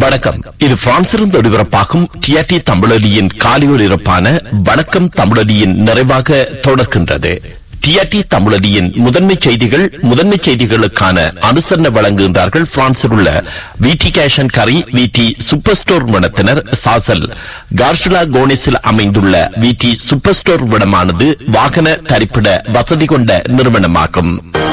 வணக்கம் இது பிரான்சிலிருந்து ஒளிபரப்பாகும் டிஆர்டி தமிழொலியின் காலியொலிபரப்பான வணக்கம் தமிழொலியின் நிறைவாக தொடர்கின்றது டிஆர்டி தமிழொலியின் முதன்மை செய்திகள் முதன்மை செய்திகளுக்கான அனுசரணை வழங்குகின்றார்கள் பிரான்சில் உள்ள விடி கேஷன் கரி விடி சூப்பர் ஸ்டோர் நிறுவனத்தினர் சாசல் கார்ஷுலா கோனிஸில் அமைந்துள்ள விடி சூப்பர் ஸ்டோர் நிறுவனமானது வாகன தரிப்பிட வசதி கொண்ட நிறுவனமாகும்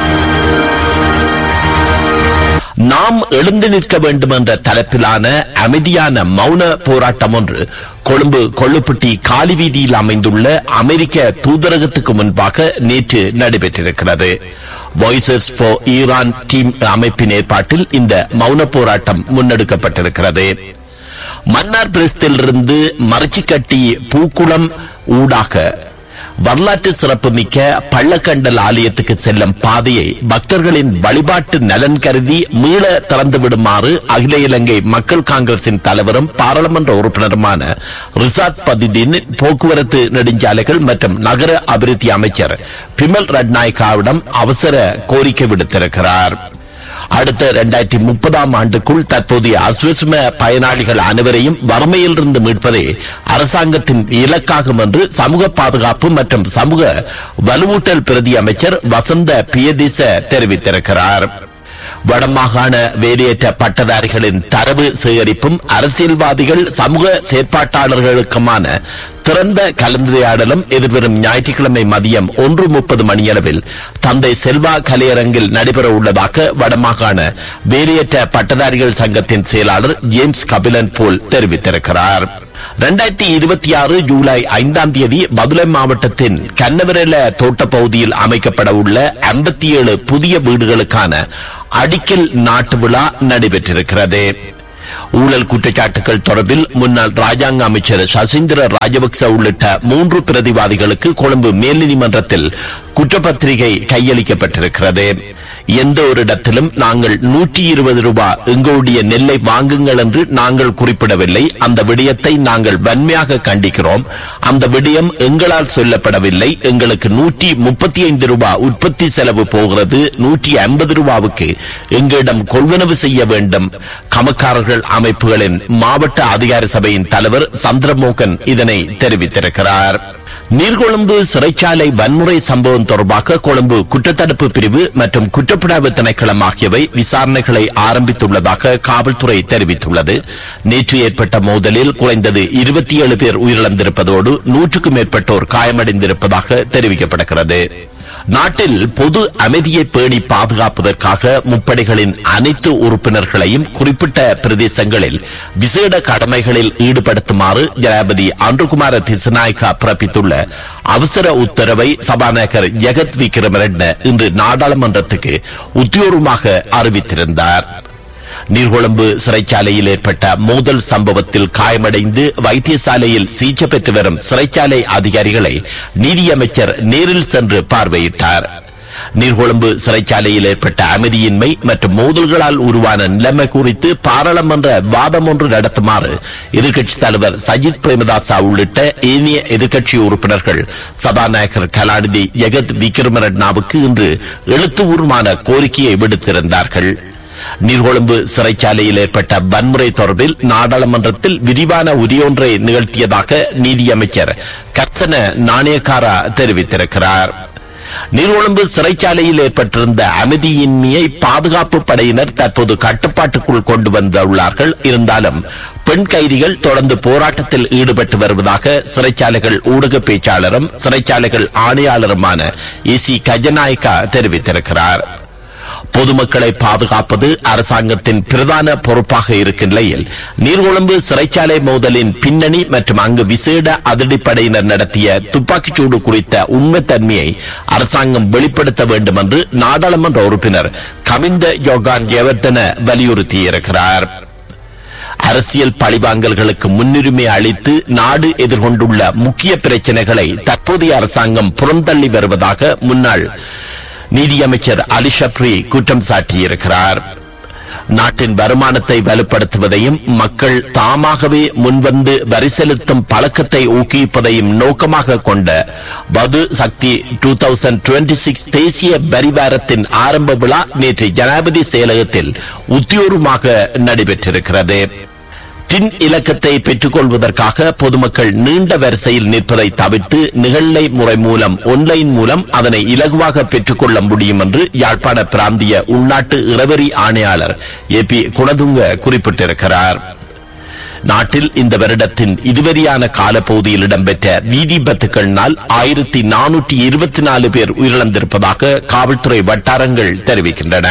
நாம் எழுந்து நிற்க வேண்டும் என்ற தலைப்பிலான அமைதியான மௌன போராட்டம் ஒன்று கொழும்பு கொள்ளுப்பட்டி காலி வீதியில் அமைந்துள்ள அமெரிக்க தூதரகத்துக்கு முன்பாக நேற்று நடைபெற்றிருக்கிறது வாய்ஸஸ் ஃபார் ஈரான் டீம் அமைப்பின் ஏற்பாட்டில் இந்த மௌன போராட்டம் முன்னெடுக்கப்பட்டிருக்கிறது மன்னார் பிரஸ்திலிருந்து மறைச்சிக்கட்டி பூக்குளம் ஊடாக வரலாற்று சிறப்புமிக்க பள்ளக்கண்டல் ஆலயத்துக்கு செல்லும் பாதையை பக்தர்களின் வழிபாட்டு நலன் கருதி மீள திறந்து விடுமாறு அகில இலங்கை மக்கள் காங்கிரசின் தலைவரும் பாராளுமன்ற உறுப்பினருமான ரிசாத் பதிதீன் போக்குவரத்து நெடுஞ்சாலைகள் மற்றும் நகர அபிவிருத்தி அமைச்சர் பிமல் ரட்நாயக்காவிடம் அவசர கோரிக்கை விடுத்திருக்கிறார் அடுத்த இரண்டாயிரத்தி முப்பதாம் ஆண்டுக்குள் தற்போதைய அஸ்வசும பயனாளிகள் அனைவரையும் வறுமையிலிருந்து மீட்பதே அரசாங்கத்தின் இலக்காகும் என்று சமூக பாதுகாப்பு மற்றும் சமூக வலுவூட்டல் பிரதி அமைச்சர் வசந்த பியதிச தெரிவித்திருக்கிறார் வடமாகாண வேலையற்ற பட்டதாரிகளின் தரவு சேகரிப்பும் அரசியல்வாதிகள் சமூக செயற்பாட்டாளர்களுக்குமான திறந்த கலந்துரையாடலும் எதிர்வரும் ஞாயிற்றுக்கிழமை மதியம் ஒன்று முப்பது மணியளவில் தந்தை செல்வா கலையரங்கில் நடைபெற உள்ளதாக வடமாகாண வேலையற்ற பட்டதாரிகள் சங்கத்தின் செயலாளர் ஜேம்ஸ் கபிலன் போல் தெரிவித்திருக்கிறார் இரண்டாயிரத்தி இருபத்தி ஆறு ஜூலை ஐந்தாம் தேதி மதுரை மாவட்டத்தின் கண்ணவரல தோட்ட பகுதியில் அமைக்கப்பட உள்ள ஐம்பத்தி ஏழு புதிய வீடுகளுக்கான அடிக்கல் நாட்டு விழா நடைபெற்றிருக்கிறது ஊழல் குற்றச்சாட்டுகள் தொடர்பில் முன்னாள் ராஜாங்க அமைச்சர் சசீந்திர ராஜபக்ச உள்ளிட்ட மூன்று பிரதிவாதிகளுக்கு கொழும்பு மேல்நீதிமன்றத்தில் குற்றப்பத்திரிகை கையளிக்கப்பட்டிருக்கிறது எந்த ஒரு இடத்திலும் நாங்கள் நூற்றி இருபது ரூபாய் எங்களுடைய நெல்லை வாங்குங்கள் என்று நாங்கள் குறிப்பிடவில்லை அந்த விடயத்தை நாங்கள் வன்மையாக கண்டிக்கிறோம் அந்த விடயம் எங்களால் சொல்லப்படவில்லை எங்களுக்கு நூற்றி முப்பத்தி ஐந்து ரூபாய் உற்பத்தி செலவு போகிறது நூற்றி ஐம்பது ரூபாவுக்கு எங்களிடம் கொள்வனவு செய்ய வேண்டும் கமக்காரர்கள் அமைப்புகளின் மாவட்ட அதிகார சபையின் தலைவர் சந்திரமோகன் இதனை தெரிவித்திருக்கிறார் நீர்கொழும்பு சிறைச்சாலை வன்முறை சம்பவம் தொடர்பாக கொழும்பு குற்றத்தடுப்பு பிரிவு மற்றும் குற்றப்புலனாய்வு திணைக்களம் ஆகியவை விசாரணைகளை ஆரம்பித்துள்ளதாக காவல்துறை தெரிவித்துள்ளது நேற்று ஏற்பட்ட மோதலில் குறைந்தது இருபத்தி ஏழு பேர் உயிரிழந்திருப்பதோடு நூற்றுக்கும் மேற்பட்டோர் காயமடைந்திருப்பதாக தெரிவிக்கப்படுகிறது நாட்டில் பொது அமைதியை பேணி பாதுகாப்பதற்காக முப்படைகளின் அனைத்து உறுப்பினர்களையும் குறிப்பிட்ட பிரதேசங்களில் விசேட கடமைகளில் ஈடுபடுத்துமாறு ஜனாபதி அன்றுகுமார திசநாயக்கா பிறப்பித்துள்ள அவசர உத்தரவை சபாநாயகர் ஜெகத் விக்ரமரெட்ன இன்று நாடாளுமன்றத்துக்கு உத்தியோகமாக அறிவித்திருந்தார் நீர்கொழும்பு சிறைச்சாலையில் ஏற்பட்ட மோதல் சம்பவத்தில் காயமடைந்து வைத்தியசாலையில் சிகிச்சை பெற்று வரும் சிறைச்சாலை அதிகாரிகளை நீதியமைச்சர் நேரில் சென்று பார்வையிட்டார் நீர்கொழும்பு சிறைச்சாலையில் ஏற்பட்ட அமைதியின்மை மற்றும் மோதல்களால் உருவான நிலைமை குறித்து பாராளுமன்ற வாதம் ஒன்று நடத்துமாறு எதிர்க்கட்சித் தலைவர் சஜித் பிரேமதாசா உள்ளிட்ட ஏனைய எதிர்க்கட்சி உறுப்பினர்கள் சபாநாயகர் கலாநிதி ஜெகத் விக்ரமரட்னாவுக்கு இன்று எழுத்துப்பூர்வமான கோரிக்கையை விடுத்திருந்தார்கள் நீர்கொழும்பு சிறைச்சாலையில் ஏற்பட்ட வன்முறை தொடர்பில் நாடாளுமன்றத்தில் விரிவான உரையொன்றை நிகழ்த்தியதாக நீதியமைச்சர் கர்சன நாணயக்காரா தெரிவித்திருக்கிறார் நீர்கொழும்பு சிறைச்சாலையில் ஏற்பட்டிருந்த அமைதியின்மையை பாதுகாப்பு படையினர் தற்போது கட்டுப்பாட்டுக்குள் கொண்டு வந்துள்ளார்கள் இருந்தாலும் பெண் கைதிகள் தொடர்ந்து போராட்டத்தில் ஈடுபட்டு வருவதாக சிறைச்சாலைகள் ஊடக பேச்சாளரும் சிறைச்சாலைகள் ஆணையாளருமான இசி கஜநாயக்கா தெரிவித்திருக்கிறார் பொதுமக்களை பாதுகாப்பது அரசாங்கத்தின் பிரதான பொறுப்பாக இருக்கும் நிலையில் நீர்கொழும்பு சிறைச்சாலை மோதலின் பின்னணி மற்றும் அங்கு விசேட அதிரடிப்படையினர் நடத்திய துப்பாக்கிச்சூடு குறித்த உண்மைத்தன்மையை அரசாங்கம் வெளிப்படுத்த வேண்டும் என்று நாடாளுமன்ற உறுப்பினர் கமிந்த யோகான் ஜெயவர்தன வலியுறுத்தியிருக்கிறார் அரசியல் பழிவாங்கல்களுக்கு முன்னுரிமை அளித்து நாடு எதிர்கொண்டுள்ள முக்கிய பிரச்சனைகளை தற்போதைய அரசாங்கம் புறந்தள்ளி வருவதாக முன்னாள் நீதியமைச்சர் அலி ஷப்ரி குற்றம் சாட்டியிருக்கிறார் நாட்டின் வருமானத்தை வலுப்படுத்துவதையும் மக்கள் தாமாகவே முன்வந்து வரி செலுத்தும் பழக்கத்தை ஊக்குவிப்பதையும் நோக்கமாக கொண்ட பது சக்தி டூ தௌசண்ட் டுவெண்டி சிக்ஸ் தேசிய வரி வாரத்தின் ஆரம்ப விழா நேற்று ஜனாதிபதி செயலகத்தில் உத்தியோகமாக நடைபெற்றிருக்கிறது டின் இலக்கத்தை பெற்றுக் கொள்வதற்காக பொதுமக்கள் நீண்ட வரிசையில் நிற்பதை தவிர்த்து நிகழ்நிலை முறை மூலம் ஒன்லைன் மூலம் அதனை இலகுவாக பெற்றுக்கொள்ள முடியும் என்று யாழ்ப்பாண பிராந்திய உள்நாட்டு இறவரி ஆணையாளர் ஏ பி குணதுங்க குறிப்பிட்டிருக்கிறார் நாட்டில் இந்த வருடத்தின் இதுவரையான காலப்பகுதியில் இடம்பெற்ற வீதி விபத்துகளினால் ஆயிரத்தி நானூற்றி இருபத்தி நாலு பேர் உயிரிழந்திருப்பதாக காவல்துறை வட்டாரங்கள் தெரிவிக்கின்றன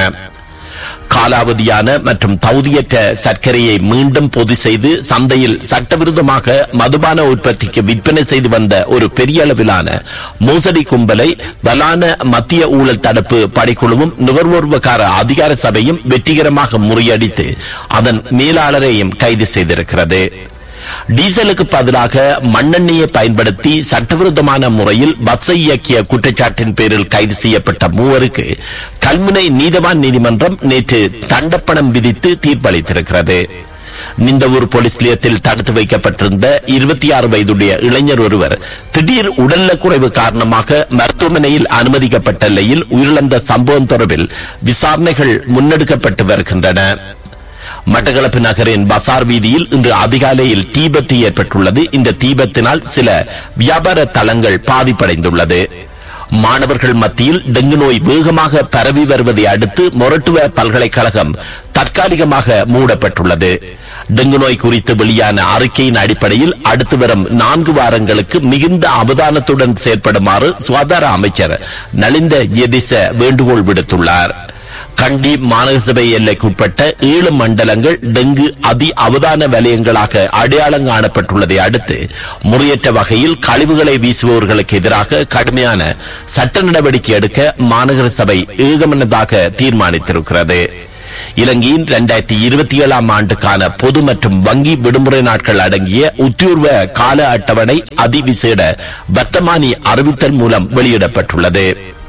காலாவதியான மற்றும் தகுதியற்ற சர்க்கரையை மீண்டும் பொது செய்து சந்தையில் சட்டவிரோதமாக மதுபான உற்பத்திக்கு விற்பனை செய்து வந்த ஒரு பெரிய அளவிலான மோசடி கும்பலை வலான மத்திய ஊழல் தடுப்பு படைக்குழுவும் நுகர்வோர் விவகார அதிகார சபையும் வெற்றிகரமாக முறியடித்து அதன் மேலாளரையும் கைது செய்திருக்கிறது டீசலுக்கு பதிலாக மண்ணெண்ணெயை பயன்படுத்தி சட்டவிரோதமான முறையில் பஸ்ஸை இயக்கிய குற்றச்சாட்டின் பேரில் கைது செய்யப்பட்ட மூவருக்கு கல்முனை நீதவான் நீதிமன்றம் நேற்று தண்டப்பணம் விதித்து தீர்ப்பளித்திருக்கிறது நிந்தவூர் போலீஸ் நிலையத்தில் தடுத்து வைக்கப்பட்டிருந்த இருபத்தி ஆறு வயதுடைய இளைஞர் ஒருவர் திடீர் உடல்நல குறைவு காரணமாக மருத்துவமனையில் அனுமதிக்கப்பட்ட நிலையில் உயிரிழந்த சம்பவம் தொடர்பில் விசாரணைகள் முன்னெடுக்கப்பட்டு வருகின்றன மட்டக்களப்பு நகரின் பசார் வீதியில் இன்று அதிகாலையில் தீபத்து ஏற்பட்டுள்ளது இந்த தீபத்தினால் சில வியாபார தளங்கள் பாதிப்படைந்துள்ளது மாணவர்கள் மத்தியில் டெங்கு நோய் வேகமாக பரவி வருவதை அடுத்து மொரட்டுவ பல்கலைக்கழகம் தற்காலிகமாக மூடப்பட்டுள்ளது டெங்கு நோய் குறித்து வெளியான அறிக்கையின் அடிப்படையில் அடுத்து வரும் நான்கு வாரங்களுக்கு மிகுந்த அவதானத்துடன் செயற்படுமாறு சுகாதார அமைச்சர் நலிந்த எதிச வேண்டுகோள் விடுத்துள்ளார் கண்டி மாநகர சபை எல்லைக்குட்பட்ட ஏழு மண்டலங்கள் டெங்கு அதி அவதான வலயங்களாக அடையாளம் காணப்பட்டுள்ளதை அடுத்து முறையற்ற வகையில் கழிவுகளை வீசுபவர்களுக்கு எதிராக கடுமையான சட்ட நடவடிக்கை எடுக்க மாநகர சபை ஏகமனதாக தீர்மானித்திருக்கிறது இலங்கையின் இரண்டாயிரத்தி இருபத்தி ஏழாம் ஆண்டுக்கான பொது மற்றும் வங்கி விடுமுறை நாட்கள் அடங்கிய உத்தியோர்வ கால அட்டவணை அதிவிசேட வர்த்தமானி அறிவித்தல் மூலம் வெளியிடப்பட்டுள்ளது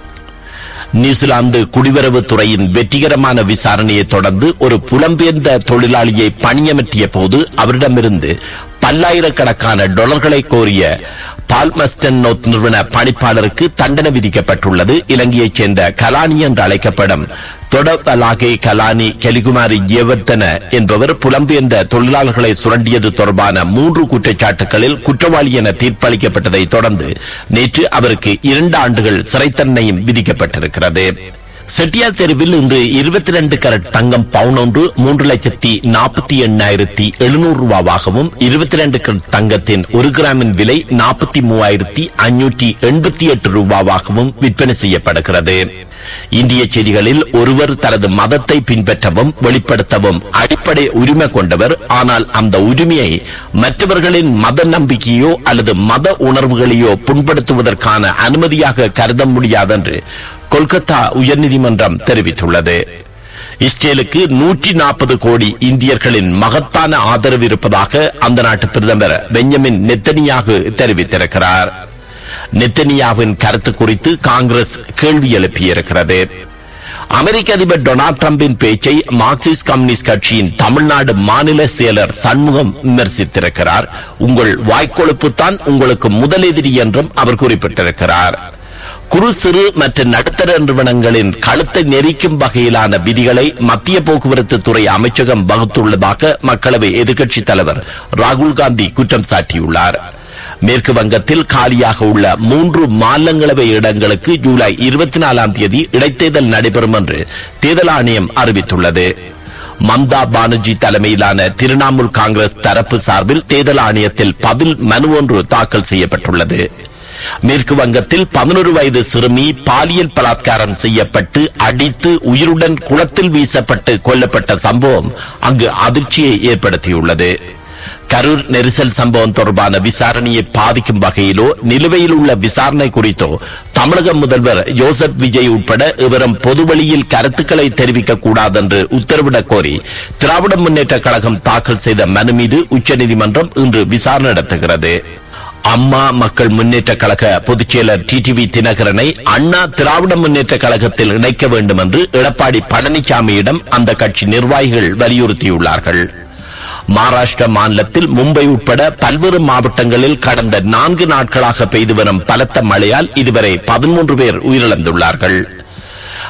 நியூசிலாந்து குடிவரவு துறையின் வெற்றிகரமான விசாரணையை தொடர்ந்து ஒரு புலம்பெயர்ந்த தொழிலாளியை பணியமற்றிய போது அவரிடமிருந்து பல்லாயிரக்கணக்கான டாலர்களை கோரிய பால்மஸ்டன் நோத் நிறுவன பணிப்பாளருக்கு தண்டனை விதிக்கப்பட்டுள்ளது இலங்கையைச் சேர்ந்த கலானி என்று அழைக்கப்படும் தொடபலாகே கலானி கெலிகுமாரி ஏவர்த்தன என்பவர் புலம்பெயர்ந்த தொழிலாளர்களை சுரண்டியது தொடர்பான மூன்று குற்றச்சாட்டுகளில் குற்றவாளி என தீர்ப்பளிக்கப்பட்டதை தொடர்ந்து நேற்று அவருக்கு இரண்டு ஆண்டுகள் சிறை தண்டனையும் விதிக்கப்பட்டிருக்கிறது செட்டியார் தெருவில் இன்று இருபத்தி ரெண்டு கரட் தங்கம் பவுன் ஒன்று மூன்று லட்சத்தி நாற்பத்தி எண்ணாயிரத்தி எழுநூறு ரூபாவாகவும் இருபத்தி ரெண்டு கரட் தங்கத்தின் ஒரு கிராமின் விலை நாற்பத்தி மூவாயிரத்தி ஐநூற்றி எண்பத்தி எட்டு ரூபாவாகவும் விற்பனை செய்யப்படுகிறது இந்திய செய்திகளில் ஒருவர் தனது மதத்தை பின்பற்றவும் வெளிப்படுத்தவும் அடிப்படை உரிமை கொண்டவர் ஆனால் அந்த உரிமையை மற்றவர்களின் மத நம்பிக்கையோ அல்லது மத உணர்வுகளையோ புண்படுத்துவதற்கான அனுமதியாக கருத முடியாதென்று கொல்கத்தா உயர்நீதிமன்றம் தெரிவித்துள்ளது இஸ்ரேலுக்கு நூற்றி நாற்பது கோடி இந்தியர்களின் மகத்தான ஆதரவு இருப்பதாக அந்த நாட்டு பிரதமர் பெஞ்சமின் நெத்தனியாக தெரிவித்திருக்கிறார் நெத்தனியாவின் கருத்து குறித்து காங்கிரஸ் கேள்வி எழுப்பியிருக்கிறது அமெரிக்க அதிபர் டொனால்ட் டிரம்பின் பேச்சை மார்க்சிஸ்ட் கம்யூனிஸ்ட் கட்சியின் தமிழ்நாடு மாநில செயலர் சண்முகம் விமர்சித்திருக்கிறார் உங்கள் வாய்க்கொழுப்பு தான் உங்களுக்கு முதலெதிரி என்றும் அவர் குறிப்பிட்டிருக்கிறார் குறு சிறு மற்றும் நடுத்தர நிறுவனங்களின் கழுத்தை நெரிக்கும் வகையிலான விதிகளை மத்திய போக்குவரத்து துறை அமைச்சகம் வகுத்துள்ளதாக மக்களவை எதிர்க்கட்சித் தலைவர் ராகுல் காந்தி குற்றம் சாட்டியுள்ளார் மேற்கு வங்கத்தில் காலியாக உள்ள மூன்று மாநிலங்களவை இடங்களுக்கு ஜூலை இருபத்தி நாலாம் தேதி இடைத்தேர்தல் நடைபெறும் என்று தேர்தல் ஆணையம் அறிவித்துள்ளது மம்தா பானர்ஜி தலைமையிலான திரிணாமுல் காங்கிரஸ் தரப்பு சார்பில் தேர்தல் ஆணையத்தில் பதில் மனு ஒன்று தாக்கல் செய்யப்பட்டுள்ளது மேற்கு வங்கத்தில் பதினொரு வயது சிறுமி பாலியல் பலாத்காரம் செய்யப்பட்டு அடித்து உயிருடன் குளத்தில் வீசப்பட்டு கொல்லப்பட்ட சம்பவம் அங்கு அதிர்ச்சியை ஏற்படுத்தியுள்ளது கரூர் நெரிசல் சம்பவம் தொடர்பான விசாரணையை பாதிக்கும் வகையிலோ நிலுவையில் உள்ள விசாரணை குறித்தோ தமிழக முதல்வர் ஜோசப் விஜய் உட்பட இவரும் பொதுவெளியில் கருத்துக்களை தெரிவிக்க கூடாது என்று உத்தரவிடக் கோரி திராவிட முன்னேற்ற கழகம் தாக்கல் செய்த மனு மீது உச்சநீதிமன்றம் இன்று விசாரணை நடத்துகிறது அம்மா மக்கள் முன்னேற்ற கழக பொதுச் செயலர் டிடிவி தினகரனை அண்ணா திராவிட முன்னேற்ற கழகத்தில் இணைக்க வேண்டும் என்று எடப்பாடி பழனிசாமியிடம் அந்த கட்சி நிர்வாகிகள் வலியுறுத்தியுள்ளார்கள் மகாராஷ்டிர மாநிலத்தில் மும்பை உட்பட பல்வேறு மாவட்டங்களில் கடந்த நான்கு நாட்களாக பெய்து வரும் பலத்த மழையால் இதுவரை பதிமூன்று பேர் உயிரிழந்துள்ளார்கள்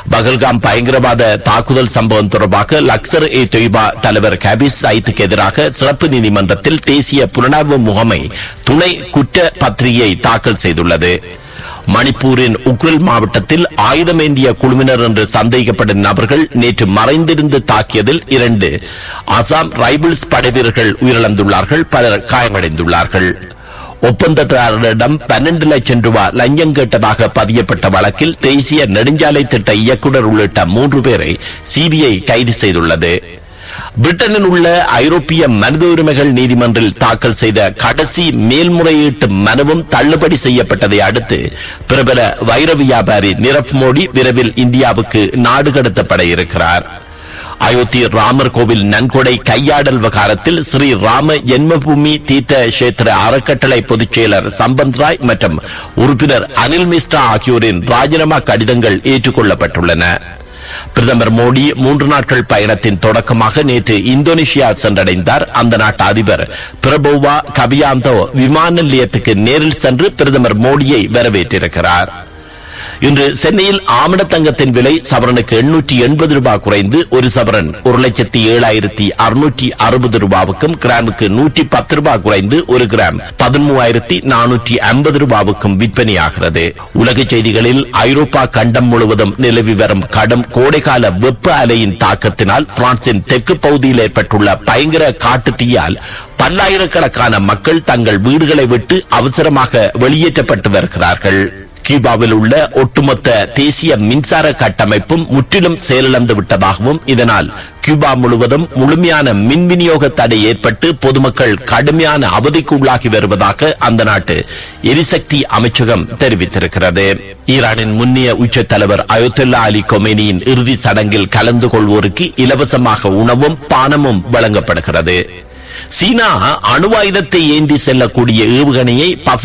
பகல்காம் பயங்கரவாத தாக்குதல் சம்பவம் தொடர்பாக லக்சர் ஏ தொய்பா தலைவர் கபிஸ் சயித்துக்கு எதிராக சிறப்பு நீதிமன்றத்தில் தேசிய புலனாய்வு முகமை துணை குற்ற பத்திரிகை தாக்கல் செய்துள்ளது மணிப்பூரின் உக்ரில் மாவட்டத்தில் ஆயுதமேந்திய குழுவினர் என்று சந்தேகிக்கப்படும் நபர்கள் நேற்று மறைந்திருந்து தாக்கியதில் இரண்டு அசாம் ரைபிள்ஸ் படைவீரர்கள் உயிரிழந்துள்ளார்கள் பலர் காயமடைந்துள்ளார்கள் ஒப்பந்ததாரரிடம் பன்னெண்டு லட்சம் ரூபாய் லஞ்சம் கேட்டதாக பதியப்பட்ட வழக்கில் தேசிய நெடுஞ்சாலை திட்ட இயக்குநர் உள்ளிட்ட மூன்று பேரை சிபிஐ கைது செய்துள்ளது பிரிட்டனில் உள்ள ஐரோப்பிய மனித உரிமைகள் நீதிமன்றில் தாக்கல் செய்த கடைசி மேல்முறையீட்டு மனுவும் தள்ளுபடி செய்யப்பட்டதை அடுத்து பிரபல வைர வியாபாரி நிரவ் மோடி விரைவில் இந்தியாவுக்கு நாடு கடத்தப்பட இருக்கிறார் அயோத்தி ராமர் கோவில் நன்கொடை கையாடல் விவகாரத்தில் ஸ்ரீ ராம ஜென்மபூமி தீர்த்த கஷேத்திர அறக்கட்டளை பொதுச் செயலர் சம்பந்த் ராய் மற்றும் உறுப்பினர் அனில் மிஸ்ரா ஆகியோரின் ராஜினாமா கடிதங்கள் ஏற்றுக்கொள்ளப்பட்டுள்ளன பிரதமர் மோடி மூன்று நாட்கள் பயணத்தின் தொடக்கமாக நேற்று இந்தோனேஷியா சென்றடைந்தார் அந்த நாட்டு அதிபர் பிரபோவா கபியாந்தோ விமான நிலையத்துக்கு நேரில் சென்று பிரதமர் மோடியை வரவேற்றிருக்கிறார் இன்று சென்னையில் ஆமண தங்கத்தின் விலை சவரனுக்கு எண்ணூற்றி எண்பது ரூபாய் குறைந்து ஒரு சவரன் ஒரு லட்சத்தி ஏழாயிரத்தி அறுநூற்றி அறுபது ரூபாவுக்கும் கிராமுக்கு நூற்றி பத்து ரூபாய் குறைந்து ஒரு கிராம் பதிமூவாயிரத்தி நானூற்றி ஐம்பது ரூபாவுக்கும் விற்பனையாகிறது உலக செய்திகளில் ஐரோப்பா கண்டம் முழுவதும் நிலவி வரும் கடும் கோடைகால வெப்ப அலையின் தாக்கத்தினால் பிரான்சின் தெற்கு பகுதியில் ஏற்பட்டுள்ள பயங்கர காட்டுத் தீயால் பல்லாயிரக்கணக்கான மக்கள் தங்கள் வீடுகளை விட்டு அவசரமாக வெளியேற்றப்பட்டு வருகிறார்கள் கியூபாவில் உள்ள ஒட்டுமொத்த தேசிய மின்சார கட்டமைப்பும் முற்றிலும் செயலிழந்து விட்டதாகவும் இதனால் கியூபா முழுவதும் முழுமையான மின் விநியோக தடை ஏற்பட்டு பொதுமக்கள் கடுமையான அவதிக்கு உள்ளாகி வருவதாக அந்த நாட்டு எரிசக்தி அமைச்சகம் தெரிவித்திருக்கிறது ஈரானின் முன்னிய உச்ச தலைவர் அயோத்துல்லா அலி கொமேனியின் இறுதி சடங்கில் கலந்து கொள்வோருக்கு இலவசமாக உணவும் பானமும் வழங்கப்படுகிறது சீனா அணுவாயுதத்தை ஏந்தி செல்லக்கூடிய ஏவுகணையை